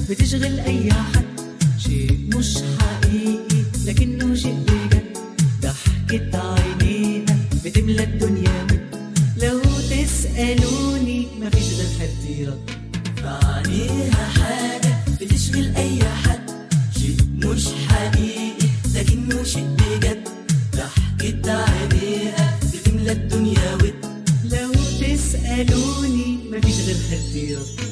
بتشغل أي حد شيء مش حقيقي لكنه شيء بجد ضحكة عينيها بتملى الدنيا من لو تسألوني مفيش غير حد يرد فعليها حاجة بتشغل أي حد شيء مش حقيقي لكنه شيء بجد ضحكة عينيها بتملى الدنيا ود لو تسألوني مفيش غير حد يرد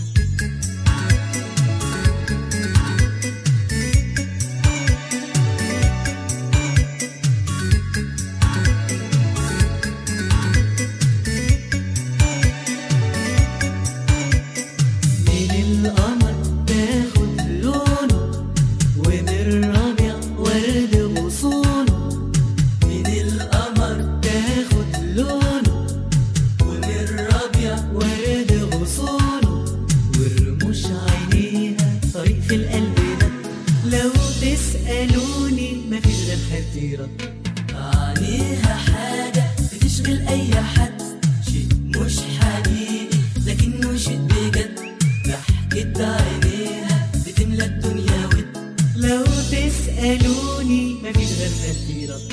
من القمر تاخد لونه ومن الربيع ورد غصونه من القمر تاخد لونه ومن الربيع ورد غصونه ورموش عينيها طريق في القلب ده لو تسألوني مفيش غير حد يرد عليها حاجة بتشغل أي حد شيء مش حقيقي لكنه شيء بجد ضحكة عينيها بتملى الدنيا ود لو تسألوني مفيش غير حد يرد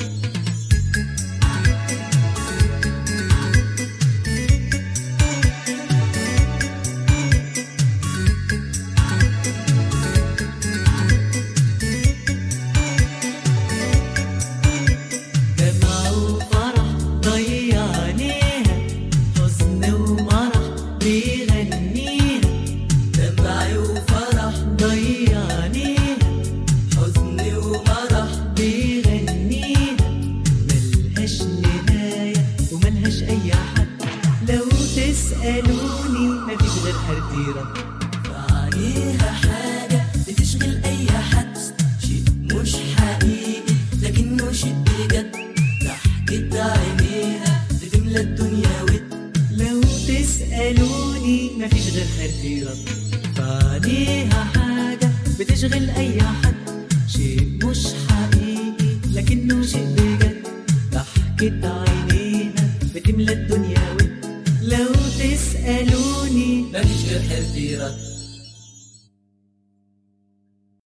دمع وفرح ضيع عينيها حزن ومرح بيغنيها دمع وفرح ضيع عينيها حزن ومرح بيغنيها ملهاش نهاية وملهاش أي حد لو تسألوني مفيش غير حرديرة عليها حاجة بتشغل أي حد شيء مش حقيقي لكنه شيء بجد ضحكة عينيها بتملى الدنيا ود لو تسألوني مفيش غير حرديرة فعليها حاجة بتشغل أي حد شيء مش حقيقي لكنه شيء بجد ضحكة عينيها بتملى الدنيا ود لو تسألوني مفيش غير حرديرة